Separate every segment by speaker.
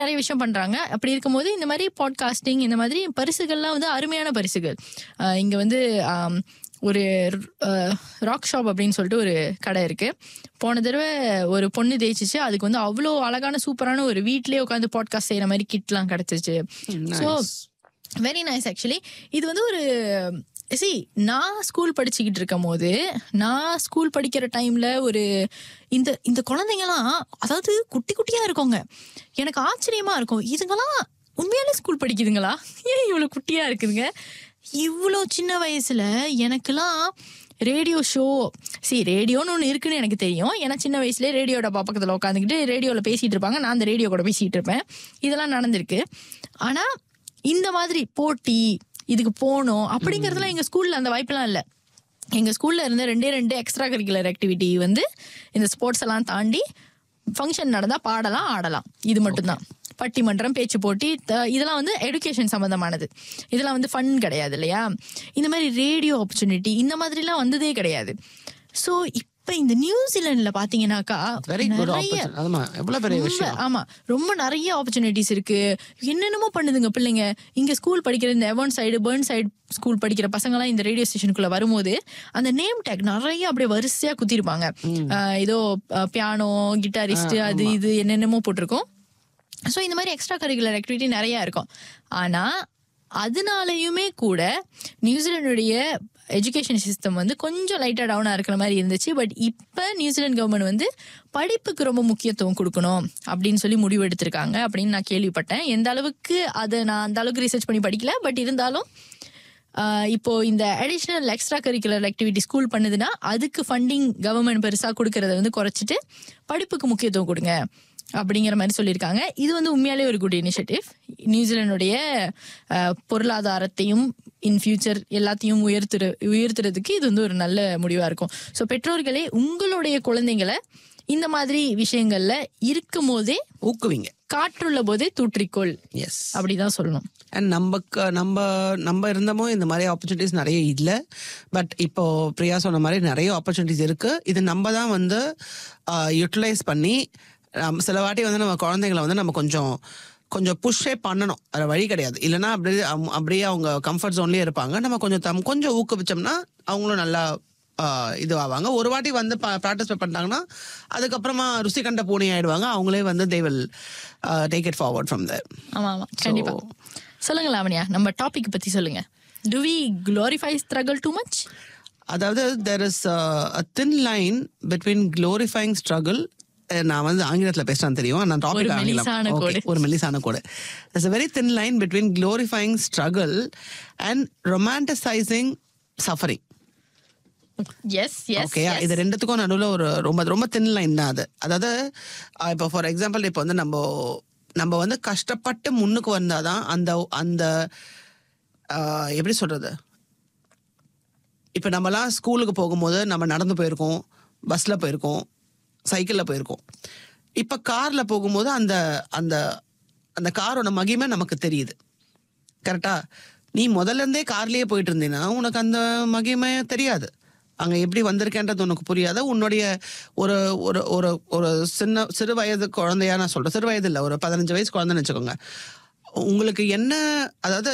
Speaker 1: நிறைய விஷயம் பண்றாங்க அப்படி இருக்கும்போது இந்த மாதிரி பாட்காஸ்டிங் இந்த மாதிரி பரிசுகள்லாம் வந்து அருமையான பரிசுகள் அஹ் இங்க வந்து ஆம், ஒரு ராக் ஷாப் அப்படின்னு சொல்லிட்டு ஒரு கடை இருக்கு போன தடவை ஒரு பொண்ணு தேய்ச்சிச்சு அதுக்கு வந்து அவ்வளோ அழகான சூப்பரான ஒரு வீட்லயே உட்காந்து பாட்காஸ்ட் செய்யற மாதிரி கிட்லாம் கிடைச்சிச்சு ஸோ வெரி நைஸ் ஆக்சுவலி இது வந்து ஒரு சி நான் ஸ்கூல் படிச்சுக்கிட்டு இருக்கும் போது நான் ஸ்கூல் படிக்கிற டைம்ல ஒரு இந்த இந்த குழந்தைங்கலாம் அதாவது குட்டி குட்டியா இருக்கோங்க எனக்கு ஆச்சரியமா இருக்கும் இதுங்கெல்லாம் உண்மையாலே ஸ்கூல் படிக்குதுங்களா ஏன் இவ்வளவு குட்டியா இருக்குதுங்க இவ்வளோ சின்ன வயசுல எனக்கெல்லாம் ரேடியோ ஷோ சி ரேடியோன்னு ஒன்று இருக்குன்னு எனக்கு தெரியும் ஏன்னா சின்ன வயசுலேயே ரேடியோ டப்பா பக்கத்தில் உட்காந்துக்கிட்டு ரேடியோவில் பேசிகிட்டு இருப்பாங்க நான் அந்த ரேடியோ கூட பேசிகிட்டு இருப்பேன் இதெல்லாம் நடந்திருக்கு ஆனால் இந்த மாதிரி போட்டி இதுக்கு போகணும் அப்படிங்கிறதுலாம் எங்கள் ஸ்கூலில் அந்த வாய்ப்பெல்லாம் இல்லை எங்கள் ஸ்கூலில் இருந்த ரெண்டே ரெண்டு எக்ஸ்ட்ரா கரிக்குலர் ஆக்டிவிட்டி வந்து இந்த ஸ்போர்ட்ஸ் எல்லாம் தாண்டி ஃபங்க்ஷன் நடந்தால் பாடலாம் ஆடலாம் இது மட்டும்தான் பட்டிமன்றம் பேச்சு போட்டி த- இதெல்லாம் வந்து எடுகேஷன் சம்மந்தமானது இதெல்லாம் வந்து ஃபன் கிடையாது இல்லையா இந்த மாதிரி ரேடியோ ஆப்பர்ச்சுனிட்டி இந்த மாதிரிலாம் வந்ததே கிடையாது ஸோ இப்போ இந்த நியூசிலாண்டில் பார்த்தீங்கன்னாக்கா
Speaker 2: வெரி குட்
Speaker 1: நிறைய
Speaker 2: ஆப்பர்ச்சுனிட்டி அதுமா எவ்வளவு பெரிய
Speaker 1: ரொம்ப
Speaker 2: விஷயம்
Speaker 1: ஆமா ரொம்ப நிறைய ஆப்பர்ச்சுனிட்டிஸ் இருக்கு என்னென்னமோ பண்ணுதுங்க பிள்ளைங்க இங்க ஸ்கூல் படிக்கிற இந்த எவன் சைடு பேர்ன் சைடு ஸ்கூல் படிக்கிற பசங்கலாம் இந்த ரேடியோ ஸ்டேஷனுக்குள்ள வரும்போது அந்த நேம் டேக் நிறைய அப்படியே வரிசையா குத்திருப்பாங்க ஆஹ் ஏதோ பியானோ கிட்டாரிஸ்ட் அது இது என்னென்னமோ போட்டிருக்கோம் ஸோ இந்த மாதிரி எக்ஸ்ட்ரா கரிக்குலர் ஆக்டிவிட்டி நிறைய இருக்கும் ஆனா அதனாலயுமே கூட நியூசிலாண்டுடைய எஜுகேஷன் சிஸ்டம் வந்து கொஞ்சம் லைட்டாக டவுனாக இருக்கிற மாதிரி இருந்துச்சு பட் இப்போ நியூசிலாந்து கவர்மெண்ட் வந்து படிப்புக்கு ரொம்ப முக்கியத்துவம் கொடுக்கணும் அப்படின்னு சொல்லி முடிவு எடுத்திருக்காங்க அப்படின்னு நான் கேள்விப்பட்டேன் எந்த அளவுக்கு அதை நான் அந்த அளவுக்கு ரிசர்ச் பண்ணி படிக்கல பட் இருந்தாலும் ஆஹ் இப்போ இந்த additional extra curricular activity school பண்ணுதுன்னா அதுக்கு ஃபண்டிங் கவர்மெண்ட் பெருசாக கொடுக்கறத வந்து குறைச்சிட்டு படிப்புக்கு முக்கியத்துவம் கொடுங்க அப்படிங்கிற மாதிரி சொல்லியிருக்காங்க இது வந்து உண்மையாலே ஒரு குட் இனிஷியேட்டிவ் நியூசிலாண்டுடைய ஆஹ், பொருளாதாரத்தையும் இன் ஃபியூச்சர் எல்லாத்தையும் உயர்த்துற உயர்த்துறதுக்கு இது வந்து ஒரு நல்ல முடிவாக இருக்கும் ஸோ பெற்றோர்களே உங்களுடைய குழந்தைங்களை இந்த மாதிரி விஷயங்கள்ல இருக்கும் போதே
Speaker 2: ஊக்குவிங்க
Speaker 1: காற்றுள்ள போதே தூற்றிக்கொள்
Speaker 2: எஸ்
Speaker 1: அப்படிதான் சொல்லணும்
Speaker 2: அண்ட் நமக்கு நம்ம நம்ம இருந்தமோ இந்த மாதிரி ஆப்பர்ச்சுனிட்டிஸ் நிறைய இல்லை பட் இப்போ பிரியா சொன்ன மாதிரி நிறைய ஆப்பர்ச்சுனிட்டிஸ் இருக்கு இது நம்ம தான் வந்து யூட்டிலைஸ் பண்ணி நம்ம சில வாட்டி வந்து நம்ம குழந்தைங்களை வந்து நம்ம கொஞ்சம் கொஞ்சம் புஷ்ஷே பண்ணணும் அது வழி கிடையாது இல்லைன்னா அப்படியே அவங்க- அப்படியே அவங்க கம்ஃபர்ட் ஜோன்லயே இருப்பாங்க நம்ம கொஞ்சம் தம் கொஞ்சம் ஊக்குவிச்சோம்னா அவங்களும் நல்லா ஆஹ் இதுவாவாங்க ஒரு வாட்டி வந்து ப்ராக்டிஸ் பண்ணிட்டாங்கன்னா அதுக்கப்புறமா ருசி கண்ட பூனை ஆயிடுவாங்க அவங்களே வந்து they will take it forward from there
Speaker 1: ஆமா ஆமா கண்டிப்பா சொல்லுங்க லாவண்யா நம்ம டாபிக் பத்தி சொல்லுங்க do we glorify struggle too much
Speaker 2: அதாவது there is a thin line between glorifying struggle நான் வந்து ஆங்கிலத்தில் பேசுறேன் தெரியும் நான் டாபிக்
Speaker 1: ஒரு
Speaker 2: ஆங்கிலம்
Speaker 1: மெலிசான
Speaker 2: Okay,
Speaker 1: கோடு.
Speaker 2: ஒரு மெல்லிசான கோடு there's a very thin line between glorifying struggle and romanticizing suffering
Speaker 1: yes yes
Speaker 2: okay இது ரெண்டுத்துக்கும் நடுவுல ஒரு ரொம்ப ரொம்ப தின் லைன் தான் அது அதாவது அஹ், இப்போ ஃபார் எக்ஸாம்பிள் இப்போ வந்து நம்ம நம்ம வந்து கஷ்டப்பட்டு முன்னுக்கு வந்தாதான் அந்த அந்த அஹ், எப்படி சொல்றது இப்போ நம்மலாம் ஸ்கூலுக்கு போகும்போது நம்ம நடந்து போயிருக்கோம் பஸ்ல போயிருக்கோம் சைக்கிள்ல போயிருக்கோம் இப்போ கார்ல போகும்போது அந்த அந்த அந்த காரோட மகிமை நமக்கு தெரியுது கரெக்டா நீ முதல்ல இருந்தே கார்லயே போயிட்டு இருந்தீங்கன்னா உனக்கு அந்த மகிமை தெரியாது அங்க எப்படி வந்திருக்கேன்றது உனக்கு புரியாத உன்னுடைய ஒரு ஒரு ஒரு ஒரு சின்ன சிறு வயது குழந்தையா நான் சொல்றேன் சிறு வயது இல்லை ஒரு பதினஞ்சு வயசு குழந்தைன்னு வச்சுக்கோங்க உங்களுக்கு என்ன அதாவது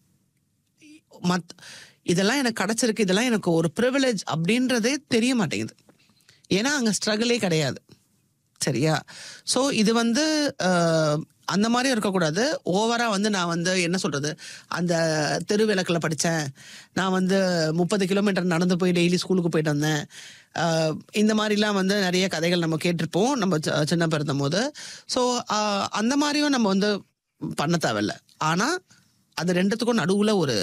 Speaker 2: மத் இதெல்லாம் எனக்கு கிடைச்சிருக்கு இதெல்லாம் எனக்கு ஒரு ப்ரிவிலேஜ் அப்படின்றதே தெரிய மாட்டேங்குது ஏன்னா அங்க ஸ்ட்ரகிளே கிடையாது சரியா ஸோ இது வந்து அஹ், அந்த மாதிரி இருக்கக்கூடாது ஓவரா வந்து நான் வந்து என்ன சொல்றது அந்த தெருவிளக்கில் படித்தேன் நான் வந்து முப்பது கிலோமீட்டர் நடந்து போய் டெய்லி ஸ்கூலுக்கு போயிட்டு வந்தேன் அஹ், இந்த மாதிரிலாம் வந்து நிறைய கதைகள் நம்ம கேட்டிருப்போம் நம்ம சி- சின்ன பிறந்த போது ஸோ அந்த மாதிரியும் நம்ம வந்து பண்ண தேவையில்ல ஆனா அது ரெண்டுத்துக்கும் நடுவுல ஒரு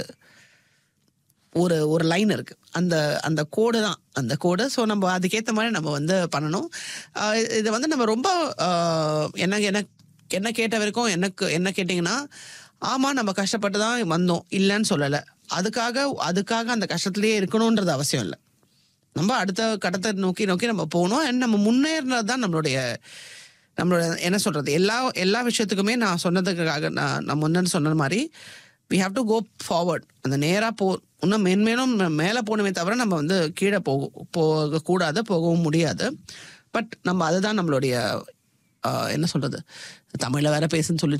Speaker 2: ஒரு ஒரு லைன் இருக்கு அந்த அந்த கோடு தான் அந்த கோடு ஸோ நம்ம அதுக்கேற்ற மாதிரி நம்ம வந்து பண்ணணும் ஆஹ் இது- இது வந்து நம்ம ரொம்ப ஆஹ் என்ன என்ன என்ன கேட்ட வரைக்கும் எனக்கு என்ன கேட்டிங்கன்னா ஆமாம் நம்ம கஷ்டப்பட்டு தான் வந்தோம் இல்லைன்னு சொல்லலை அதுக்காக அதுக்காக அந்த கஷ்டத்துலேயே இருக்கணுன்றது அவசியம் இல்லை நம்ம அடுத்த கட்டத்தை நோக்கி நோக்கி நம்ம போகணும் அண்ட் நம்ம முன்னேறினது தான் நம்மளுடைய நம்மளோட என்ன சொல்றது எல்லா எல்லா விஷயத்துக்குமே நான் சொன்னதுக்காக நான் நான் முன்னாடி சொன்ன மாதிரி we have to go forward அந்த நேராக போ இன்னும் மென்மேலும் மேலே போகணுமே தவிர நம்ம வந்து கீழே போக போகக்கூடாது போகவும் முடியாது பட் நம்ம அதுதான் நம்மளுடைய ஆஹ், என்ன சொல்றது தமிழ்ல வேற பேசுன்னு சொல்லி